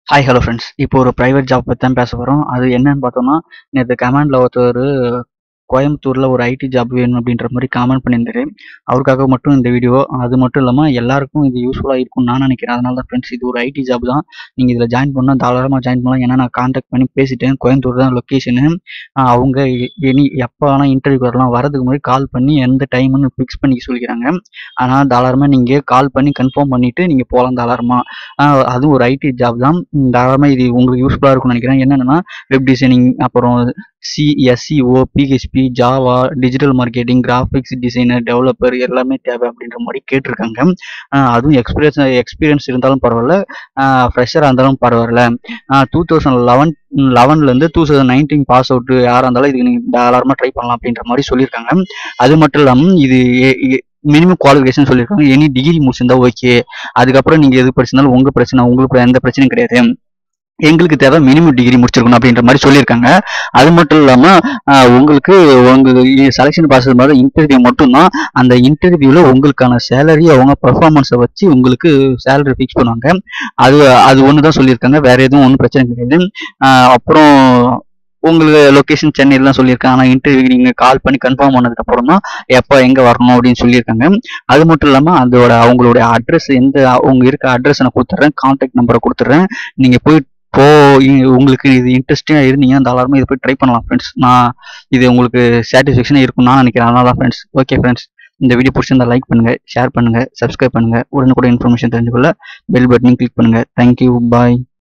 hi hello friends இப்போ ஒரு private job பற்றி தான் பேச போகிறோம் அது என்னன்னு பார்த்தோம்னா நேற்று கமெண்டில் ஒருத்தர் கோயம்புத்தூரில் ஒரு ஐடி ஜாப் வேணும் அப்படின்ற மாதிரி காமெண்ட் பண்ணியிருந்தாரு அவருக்காக மட்டும் இந்த வீடியோ அது மட்டும் இல்லாமல் எல்லாருக்கும் இது யூஸ்ஃபுல்லாக இருக்கும்னு நான் நினைக்கிறேன் அதனால தான் ஃப்ரெண்ட்ஸ் இது ஒரு ஐடி ஜாப் தான் நீங்கள் இதில் ஜாயின் பண்ணால் தாராளமாக ஜாயின் பண்ணலாம் ஏன்னா நான் கான்டாக்ட் பண்ணி பேசிட்டேன் கோயம்புத்தூர் தான் லொக்கேஷனு அவங்க எனி எப்போ வேணால் இன்டர்வியூ வரலாம் வரதுக்கு முன்னாடி கால் பண்ணி எந்த டைம்னு ஃபிக்ஸ் பண்ணி சொல்லிக்கிறாங்க ஆனால் தாராளமாக நீங்கள் கால் பண்ணி கன்ஃபார்ம் பண்ணிவிட்டு நீங்கள் போகலாம் தாராளமாக அதுவும் ஒரு ஐடி ஜாப் தான் ம், தாராளமாக இது உங்களுக்கு யூஸ்ஃபுல்லாக இருக்கும்னு நினைக்கிறேன் என்னென்னா வெப் டிசைனிங் அப்புறம் C SEO PHP Java digital marketing graphics designer developer எல்லாமே தேவை அப்படின்ற மாதிரி கேட்டிருக்காங்க ஆஹ் அதுவும் எக்ஸ்பீரியன்ஸ் எக்ஸ்பீரியன்ஸ் இருந்தாலும் பரவாயில்ல ஃப்ரெஷராக இருந்தாலும் பரவாயில்ல டூ தௌசண்ட் லெவன் லெவன்லேருந்து two thousand nineteen pass out யாராக இருந்தாலும் இதுக்கு நீங்கள் தாராளமாக ட்ரை பண்ணலாம் அப்படின்ற மாதிரி சொல்லியிருக்காங்க அது மட்டும் இல்லாமல் இது மினிமம் குவாலிஃபிகேஷன் சொல்லியிருக்காங்க எனி டிகிரி முடிச்சிருந்தா ஓகே அதுக்கப்புறம் நீங்கள் எது படிச்சிருந்தாலும் உங்கள் பிரச்சனை உங்களுக்கு எந்த பிரச்சனையும் கிடையாது எங்களுக்கு தேவை மினிமம் டிகிரி முடிச்சிருக்கணும் அப்படின்ற மாதிரி சொல்லியிருக்காங்க அது மட்டும் இல்லாமல் உங்களுக்கு உங்க செலெக்ஷன் பாஸ் மாதிரி இன்டர்வியூ மட்டும்தான் அந்த இன்டர்வியூவில் உங்களுக்கான சேலரி அவங்க பர்ஃபார்மன்ஸை வச்சு உங்களுக்கு சேலரி ஃபிக்ஸ் பண்ணுவாங்க அது அது ஒன்று தான் சொல்லியிருக்காங்க வேற எதுவும் ஒன்றும் பிரச்சனை கிடையாது ஆஹ் அப்புறம் உங்களுக்கு லொக்கேஷன் சென்னையில் தான் சொல்லியிருக்காங்க ஆனால் இன்டர்வியூ நீங்கள் கால் பண்ணி கன்ஃபார்ம் பண்ணதுக்கு அப்புறம் தான் எப்போ எங்கே வரணும் அப்படின்னு சொல்லியிருக்காங்க அது மட்டும் இல்லாமல் அதோட அவங்களுடைய அட்ரஸ் எந்த அவங்க இருக்க அட்ரஸ் நான் கொடுத்துட்றேன் கான்டாக்ட் நம்பரை கொடுத்துட்றேன் நீங்கள் போய் போ இ- உங்களுக்கு இது இன்ட்ரெஸ்டிங்காக இருந்தீங்கன்னா தாராளமாக இதை போய் ட்ரை பண்ணலாம் ஃப்ரெண்ட்ஸ் நான் இது உங்களுக்கு சாட்டிஸ்ஃபேக்ஷனாக இருக்கும் நான் நினைக்கிறேன் அதனால தான் ஃப்ரெண்ட்ஸ் ஓகே ஃப்ரெண்ட்ஸ் இந்த வீடியோ பிடிச்சிருந்தா லைக் பண்ணுங்க ஷேர் பண்ணுங்க சப்ஸ்கிரைப் பண்ணுங்க உடனுக்குடன் இன்ஃபர்மேஷன் தெரிஞ்சுக்கொள்ள பெல் பட்டனையும் கிளிக் பண்ணுங்க தேங்க்யூ பாய்